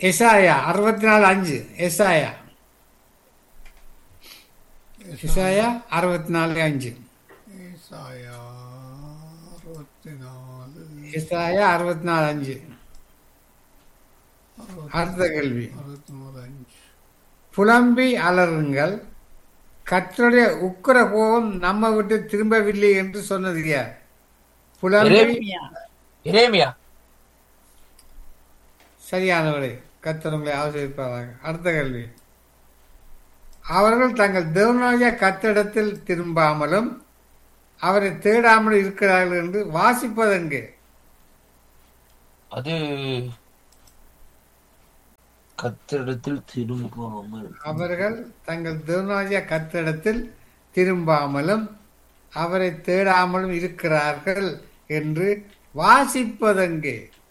எசாயா அறுபத்தி நாலு அஞ்சு எசாயா எசாயா அறுபத்தி நாலு அஞ்சு ஏசாயா அறுபத்தி நாலு எசாயா அறுபத்தி நாலு அஞ்சு அடுத்த கேள்வி அறுபத்தி நாலு அஞ்சு புலம்பி அலறுங்கள் கர்த்தருடைய உக்கிர கோபம் நம்ம விட்டு திரும்பவில்லை என்று சொன்னது யார் புலம்பி எரேமியா எரேமியா சரியானவரே கர்த்தர் உங்களை ஆசிரியப்பார்கள் அடுத்த கேள்வி அவர்கள் தங்கள் தேவனாகிய கத்திடத்தில் திரும்பாமலும் அவரை தேடாமல் இருக்கிறார்கள் என்று வாசிப்பதெங்கே அது கத்திடத்தில் திரும்பாமல் அவர்கள் தங்கள் தேவனாகிய கத்திடத்தில் திரும்பாமலும் அவரை தேடாமலும் இருக்கிறார்கள் என்று வாசிப்பதெங்கே